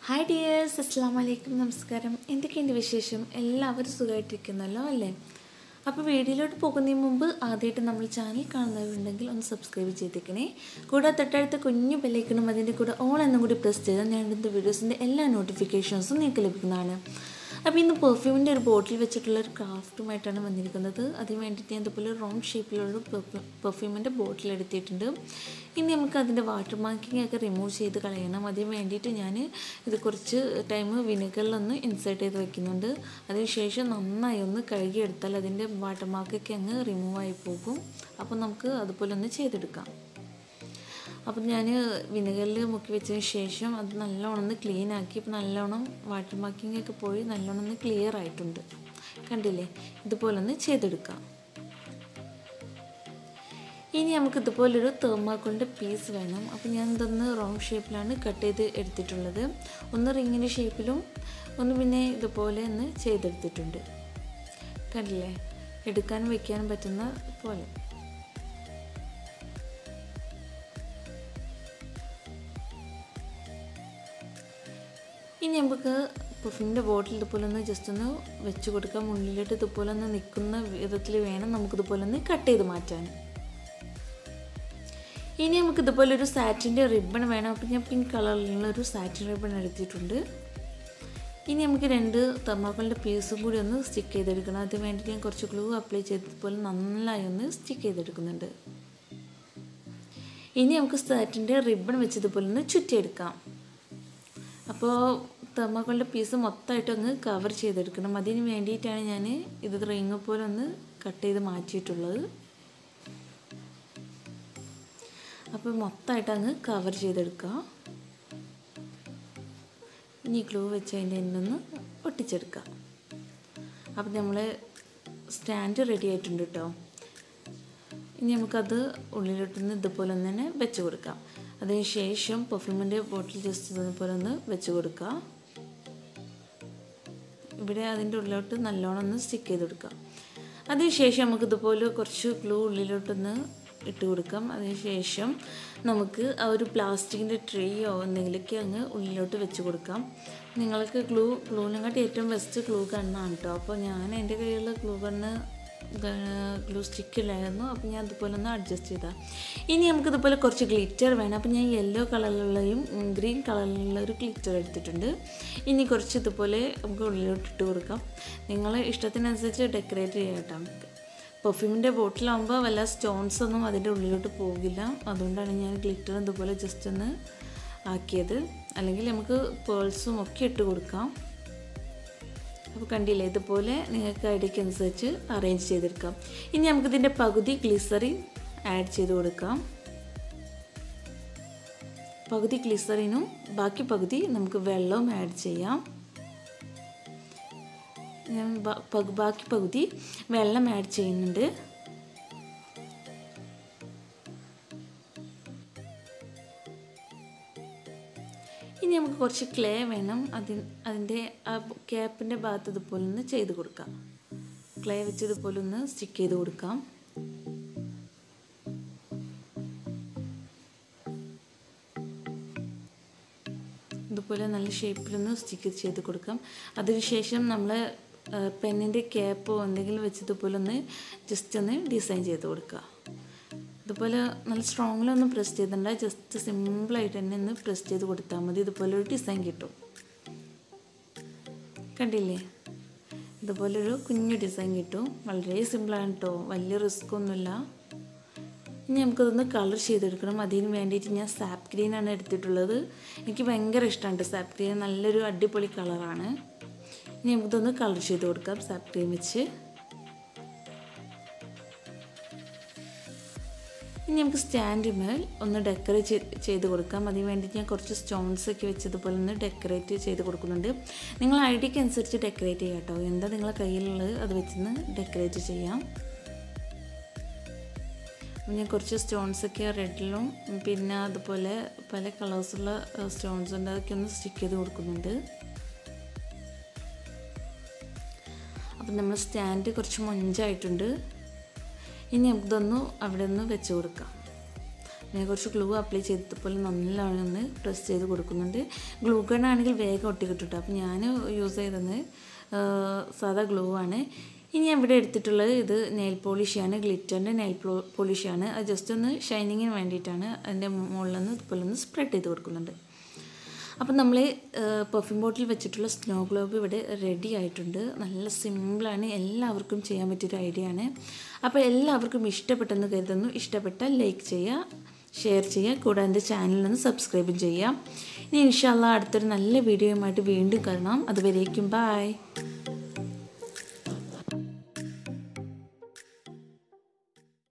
hi dears അസ്സാം വലൈക്കും നമസ്കാരം എന്തൊക്കെയുണ്ട് വിശേഷം എല്ലാവരും സുഖമായിട്ടിരിക്കുന്നല്ലോ അല്ലേ അപ്പോൾ വീഡിയോയിലോട്ട് പോകുന്നതിന് മുമ്പ് ആദ്യമായിട്ട് നമ്മൾ ചാനൽ കാണുന്നവരുണ്ടെങ്കിൽ ഒന്ന് സബ്സ്ക്രൈബ് ചെയ്തേക്കണേ കൂടെ തൊട്ടടുത്ത കുഞ്ഞു ബെല്ലൈക്കണം അതിൻ്റെ കൂടെ ഓൾ എന്നും കൂടി പ്രസ് ചെയ്താൽ ഞാൻ ഇടുന്ന വീഡിയോസിൻ്റെ എല്ലാ നോട്ടിഫിക്കേഷൻസും നിങ്ങൾക്ക് ലഭിക്കുന്നതാണ് അപ്പോൾ ഇന്ന് പെർഫ്യൂമിൻ്റെ ഒരു ബോട്ടിൽ വെച്ചിട്ടുള്ള ഒരു ക്രാഫ്റ്റുമായിട്ടാണ് വന്നിരിക്കുന്നത് അതിന് വേണ്ടിയിട്ട് ഞാൻ ഇതുപോലെ റൗണ്ട് ഷേപ്പിലുള്ള പെർഫ്യൂമിൻ്റെ ബോട്ടിൽ എടുത്തിട്ടുണ്ട് ഇനി നമുക്ക് അതിൻ്റെ വാട്ടർ മാർക്കിംഗ് ഒക്കെ റിമൂവ് ചെയ്ത് കളയണം അതിന് വേണ്ടിയിട്ട് ഞാൻ ഇത് കുറച്ച് ടൈം വിനെഗറിലൊന്ന് ഇൻസേർട്ട് ചെയ്ത് വെക്കുന്നുണ്ട് അതിനുശേഷം നന്നായി ഒന്ന് കഴുകിയെടുത്താൽ അതിൻ്റെ വാട്ടർ മാർക്കൊക്കെ അങ്ങ് റിമൂവ് ആയി പോകും അപ്പോൾ നമുക്ക് അതുപോലെ ഒന്ന് ചെയ്തെടുക്കാം അപ്പം ഞാൻ വിനെഗറിൽ മുക്കി വെച്ചതിന് ശേഷം അത് നല്ലോണം ഒന്ന് ക്ലീൻ ആക്കി ഇപ്പം നല്ലോണം വാട്ടർ മാർക്കിംഗ് ഒക്കെ പോയി നല്ലോണം ഒന്ന് ക്ലിയർ ആയിട്ടുണ്ട് കണ്ടില്ലേ ഇതുപോലെ ഒന്ന് ചെയ്തെടുക്കാം ഇനി നമുക്ക് ഇതുപോലൊരു തേർമാക്കോളിൻ്റെ പീസ് വേണം അപ്പോൾ ഞാൻ ഇതൊന്ന് റൗണ്ട് ഷേപ്പിലാണ് കട്ട് ചെയ്ത് എടുത്തിട്ടുള്ളത് ഒന്ന് റിങ്ങിൻ്റെ ഷേപ്പിലും ഒന്ന് പിന്നെ ഇതുപോലെ ഒന്ന് ചെയ്തെടുത്തിട്ടുണ്ട് കണ്ടില്ലേ എടുക്കാനും വയ്ക്കാനും പറ്റുന്ന പോലെ ഇനി നമുക്ക് പെർഫ്യൂമിൻ്റെ ബോട്ടിൽ ഇതുപോലെ ഒന്ന് ജസ്റ്റ് ഒന്ന് വെച്ച് കൊടുക്കാം ഉള്ളിലിട്ട് ഇതുപോലെ ഒന്ന് നിൽക്കുന്ന വിധത്തിൽ വേണം നമുക്കിതുപോലെ ഒന്ന് കട്ട് ചെയ്ത് മാറ്റാൻ ഇനി നമുക്ക് ഇതുപോലെ ഒരു സാറ്റിൻ്റെ റിബൺ വേണം അപ്പം ഞാൻ പിങ്ക് കളറിലുള്ള ഒരു സാറ്റിൻ റിബൺ എടുത്തിട്ടുണ്ട് ഇനി നമുക്ക് രണ്ട് തെർമാക്കോളിൻ്റെ പീസും കൂടി ഒന്ന് സ്റ്റിക്ക് ചെയ്തെടുക്കണം അതിന് വേണ്ടി ഞാൻ കുറച്ച് ഗ്ലൂ അപ്ലൈ ചെയ്തതുപോലെ നന്നായി ഒന്ന് സ്റ്റിക്ക് ചെയ്തെടുക്കുന്നുണ്ട് ഇനി നമുക്ക് സാറ്റിൻ്റെ റിബൺ വെച്ചതുപോലെ ഒന്ന് ചുറ്റിയെടുക്കാം അപ്പോൾ തെർമാക്കോളിൻ്റെ പീസ് മൊത്തമായിട്ട് അങ്ങ് കവർ ചെയ്തെടുക്കണം അതിന് വേണ്ടിയിട്ടാണ് ഞാൻ ഇത് റിങ് പോലെ ഒന്ന് കട്ട് ചെയ്ത് മാറ്റിയിട്ടുള്ളത് അപ്പോൾ മൊത്തമായിട്ട് അങ്ങ് കവർ ചെയ്തെടുക്കുക ഇനി ഗ്ലൂ വെച്ച് അതിൻ്റെ എന്നൊന്ന് ഒട്ടിച്ചെടുക്കാം അപ്പം നമ്മൾ സ്റ്റാൻഡ് റെഡി ആയിട്ടുണ്ട് കേട്ടോ ഇനി നമുക്കത് ഉള്ളിലോട്ടൊന്ന് ഇതുപോലെ ഒന്ന് തന്നെ വെച്ച് കൊടുക്കാം അതിന് ശേഷം പെർഫ്യൂമിൻ്റെ ബോട്ടിൽ ജസ്റ്റ് ഇതുപോലെ ഒന്ന് വെച്ച് കൊടുക്കുക ഇവിടെ അതിൻ്റെ ഉള്ളിലോട്ട് നല്ലോണം ഒന്ന് സ്റ്റിക്ക് ചെയ്ത് കൊടുക്കാം അതിനുശേഷം നമുക്ക് ഇതുപോലെ കുറച്ച് ഗ്ലൂ ഉള്ളിലോട്ടൊന്ന് ഇട്ട് കൊടുക്കാം അതിനുശേഷം നമുക്ക് ആ ഒരു പ്ലാസ്റ്റിക്കിൻ്റെ ട്രേയോ എന്തെങ്കിലുമൊക്കെ അങ്ങ് ഉള്ളിലോട്ട് വെച്ച് കൊടുക്കാം നിങ്ങൾക്ക് ഗ്ലൂ ഗ്ലൂവിനെക്കാട്ടി ഏറ്റവും ബെസ്റ്റ് ഗ്ലൂ ഗണ്ണാണ് കേട്ടോ അപ്പോൾ ഞാൻ എൻ്റെ കയ്യിലുള്ള ഗ്ലൂ ഗണ്ണ് ഗ്ലൂ സ്റ്റിക്കില്ലായിരുന്നു അപ്പോൾ ഞാൻ അതുപോലെ ഒന്ന് അഡ്ജസ്റ്റ് ചെയ്താൽ ഇനി നമുക്ക് ഇതുപോലെ കുറച്ച് ഗ്ലിറ്റർ വേണം അപ്പോൾ ഞാൻ യെല്ലോ കളറിലുള്ളയും ഗ്രീൻ കളറിലുള്ള ഒരു ഗ്ലിറ്റർ എടുത്തിട്ടുണ്ട് ഇനി കുറച്ച് ഇതുപോലെ നമുക്ക് ഉള്ളിലോട്ട് ഇട്ട് കൊടുക്കാം നിങ്ങളെ ഇഷ്ടത്തിനനുസരിച്ച് ഡെക്കറേറ്റ് ചെയ്യാം കേട്ടോ പെർഫ്യൂമിൻ്റെ ബോട്ടിലാകുമ്പോൾ വല്ല സ്റ്റോൺസ് ഒന്നും അതിൻ്റെ ഉള്ളിലോട്ട് പോകില്ല അതുകൊണ്ടാണ് ഞാൻ ഗ്ലിറ്റർ ഇതുപോലെ ജസ്റ്റ് ഒന്ന് ആക്കിയത് അല്ലെങ്കിൽ നമുക്ക് പേൾസും ഒക്കെ ഇട്ട് കൊടുക്കാം അപ്പോൾ കണ്ടില്ലേ ഇതുപോലെ നിങ്ങൾക്ക് ഐഡിയക്ക് അനുസരിച്ച് അറേഞ്ച് ചെയ്തെടുക്കാം ഇനി നമുക്കിതിൻ്റെ പകുതി ഗ്ലിസറിൻ ആഡ് ചെയ്ത് കൊടുക്കാം പകുതി ഗ്ലിസറിനും ബാക്കി പകുതി നമുക്ക് വെള്ളവും ആഡ് ചെയ്യാം ഞാൻ ബാക്കി പകുതി വെള്ളം ആഡ് ചെയ്യുന്നുണ്ട് ഇനി നമുക്ക് കുറച്ച് ക്ലേ വേണം അതി അതിൻ്റെ ആ ക്യാപ്പിൻ്റെ ഭാഗത്ത് ഇതുപോലെ ഒന്ന് ചെയ്ത് കൊടുക്കാം ക്ലേ വെച്ച് ഇതുപോലെ ഒന്ന് സ്റ്റിക്ക് ചെയ്ത് കൊടുക്കാം ഇതുപോലെ നല്ല ഷേപ്പിലൊന്ന് സ്റ്റിക്ക് ചെയ്ത് കൊടുക്കാം അതിനുശേഷം നമ്മൾ പെന്നിൻ്റെ ക്യാപ്പോ എന്തെങ്കിലും വെച്ച് ഇതുപോലെ ഒന്ന് ജസ്റ്റ് ഒന്ന് ഡിസൈൻ ചെയ്ത് കൊടുക്കുക ഇതുപോലെ നല്ല സ്ട്രോങ്ങിലൊന്നും പ്രസ് ചെയ്തിട്ടുണ്ട് ജസ്റ്റ് സിമ്പിളായിട്ട് തന്നെ ഒന്ന് പ്രസ് ചെയ്ത് കൊടുത്താൽ മതി ഇതുപോലെ ഒരു ഡിസൈൻ കിട്ടും കണ്ടില്ലേ ഇതുപോലൊരു കുഞ്ഞു ഡിസൈൻ കിട്ടും വളരെ സിമ്പിളാണ് കേട്ടോ വലിയ റിസ്ക് ഒന്നുമില്ല ഇനി നമുക്കതൊന്ന് കളർ ചെയ്തെടുക്കണം അതിന് വേണ്ടിയിട്ട് ഞാൻ സാപ്പ് ഗ്രീനാണ് എടുത്തിട്ടുള്ളത് എനിക്ക് ഭയങ്കര ഇഷ്ടമാണ് സാപ്പ് ഗ്രീൻ നല്ലൊരു അടിപൊളി കളറാണ് ഇനി നമുക്കിതൊന്ന് കളർ ചെയ്ത് കൊടുക്കാം സാപ്പ് ഗ്രീൻ വെച്ച് ഇനി നമുക്ക് സ്റ്റാൻഡ് മേൽ ഒന്ന് ഡെക്കറേറ്റ് ചെയ്ത് കൊടുക്കാം അതിന് വേണ്ടിയിട്ട് ഞാൻ കുറച്ച് സ്റ്റോൺസ് ഒക്കെ വെച്ചതുപോലെ ഒന്ന് ഡെക്കറേറ്റ് ചെയ്ത് കൊടുക്കുന്നുണ്ട് നിങ്ങൾ ഐഡിയക്ക് അനുസരിച്ച് ഡെക്കറേറ്റ് ചെയ്യാം കേട്ടോ എന്താ നിങ്ങളെ കയ്യിലുള്ളത് അത് വെച്ചൊന്ന് ഡെക്കറേറ്റ് ചെയ്യാം ഞാൻ കുറച്ച് സ്റ്റോൺസ് ഒക്കെ റെഡിലും പിന്നെ അതുപോലെ പല കളേഴ്സുള്ള സ്റ്റോൺസ് ഉണ്ട് അതൊക്കെ ഒന്ന് സ്റ്റിക്ക് ചെയ്ത് കൊടുക്കുന്നുണ്ട് അപ്പം നമ്മൾ സ്റ്റാൻഡ് കുറച്ച് മൊഞ്ചായിട്ടുണ്ട് ഇനി നമുക്കിതൊന്ന് അവിടെ ഒന്ന് വെച്ച് കൊടുക്കാം ഞാൻ കുറച്ച് ഗ്ലൂ അപ്ലൈ ചെയ്തപ്പോൾ നല്ലോണം ഒന്ന് പ്രസ് ചെയ്ത് കൊടുക്കുന്നുണ്ട് ഗ്ലൂ ഗൺ ആണെങ്കിൽ വേഗം ഒട്ടി കിട്ടും അപ്പോൾ ഞാൻ യൂസ് ചെയ്തത് സാധാ ഗ്ലൂ ആണ് ഇനി ഞാൻ ഇവിടെ എടുത്തിട്ടുള്ളത് ഇത് നെയിൽ പോളിഷാണ് ഗ്ലിറ്ററിൻ്റെ നെയിൽ പോളിഷാണ് അത് ജസ്റ്റ് ഒന്ന് ഷൈനിങ്ങിന് വേണ്ടിയിട്ടാണ് അതിൻ്റെ മുകളിലൊന്ന് ഇതുപോലെ ഒന്ന് സ്പ്രെഡ് ചെയ്ത് കൊടുക്കുന്നുണ്ട് അപ്പം നമ്മൾ പെർഫ്യൂം ബോട്ടിൽ വെച്ചിട്ടുള്ള സ്നോ ഗ്ലോബ് ഇവിടെ റെഡി ആയിട്ടുണ്ട് നല്ല സിമ്പിളാണ് എല്ലാവർക്കും ചെയ്യാൻ പറ്റിയൊരു ഐഡിയ ആണ് അപ്പോൾ എല്ലാവർക്കും ഇഷ്ടപ്പെട്ടെന്ന് കരുതുന്നു ഇഷ്ടപ്പെട്ടാൽ ലൈക്ക് ചെയ്യുക ഷെയർ ചെയ്യുക കൂടാതെ എൻ്റെ ചാനലിൽ സബ്സ്ക്രൈബും ചെയ്യാം ഇനി ഇൻഷാല്ല അടുത്തൊരു നല്ല വീഡിയോയുമായിട്ട് വീണ്ടും കാണാം അതുവരേക്കും ബായ്